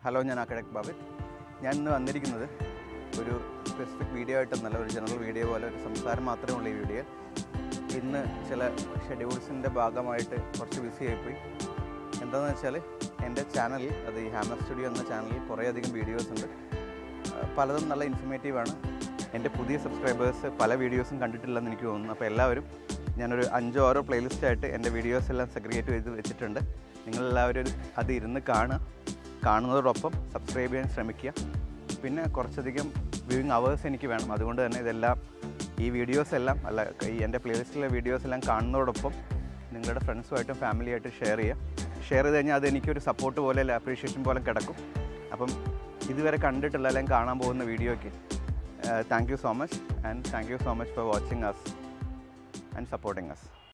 hello ഞാൻ അക്കടക് ബാബിത് ഞാൻ ഇന്ന് വന്നിരിക്കുന്നത് ഒരു സ്പെസിഫിക് വീഡിയോ ആയിട്ടൊന്നല്ല ഒരു ജനറൽ വീഡിയോ പോലെ ഒരു സംസാരം മാത്രമേ ഉള്ളൂ ഈ വീഡിയോ ഇന്ന് ചില ഷെഡ്യൂൾസിൻ്റെ ഭാഗമായിട്ട് കുറച്ച് ബിസി ആയിപ്പോയി എന്താണെന്ന് വെച്ചാൽ എൻ്റെ ചാനലിൽ അത് ഈ ഹാമർ സ്റ്റുഡിയോ എന്ന ചാനലിൽ കുറേയധികം വീഡിയോസ് ഉണ്ട് ആ, പലതും നല്ല ഇൻഫർമേറ്റീവാണ് എൻ്റെ പുതിയ സബ്സ്ക്രൈബേഴ്സ് പല വീഡിയോസും കണ്ടിട്ടില്ലെന്ന് എനിക്ക് തോന്നുന്നു അപ്പോൾ എല്ലാവരും ഞാനൊരു അഞ്ചോ ആറോ പ്ലേലിസ്റ്റായിട്ട് എൻ്റെ വീഡിയോസ് എല്ലാം സെഗ്രിഗേറ്റ് ചെയ്ത് വെച്ചിട്ടുണ്ട് നിങ്ങളെല്ലാവരും ഒരു അത് ഇരുന്ന് കാണുക കാണുന്നതോടൊപ്പം സബ്സ്ക്രൈബ് ചെയ്യാൻ ശ്രമിക്കുക പിന്നെ കുറച്ചധികം വ്യൂയിങ് അവേഴ്സ് എനിക്ക് വേണം അതുകൊണ്ട് തന്നെ ഇതെല്ലാം ഈ വീഡിയോസ് എല്ലാം അല്ല ഈ എൻ്റെ പ്ലേലിസ്റ്റിലെ വീഡിയോസ് എല്ലാം കാണുന്നതോടൊപ്പം നിങ്ങളുടെ ഫ്രണ്ട്സുമായിട്ടും ഫാമിലിയായിട്ടും ഷെയർ ചെയ്യുക ഷെയർ ചെയ്ത് കഴിഞ്ഞാൽ അത് എനിക്കൊരു സപ്പോർട്ട് പോലെ അല്ല അപ്രീഷിയേഷൻ പോലെ കിടക്കും അപ്പം ഇതുവരെ കണ്ടിട്ടുള്ള അല്ലെങ്കിൽ കാണാൻ പോകുന്ന വീഡിയോയ്ക്ക് thank you so much and thank you so much for watching us and supporting us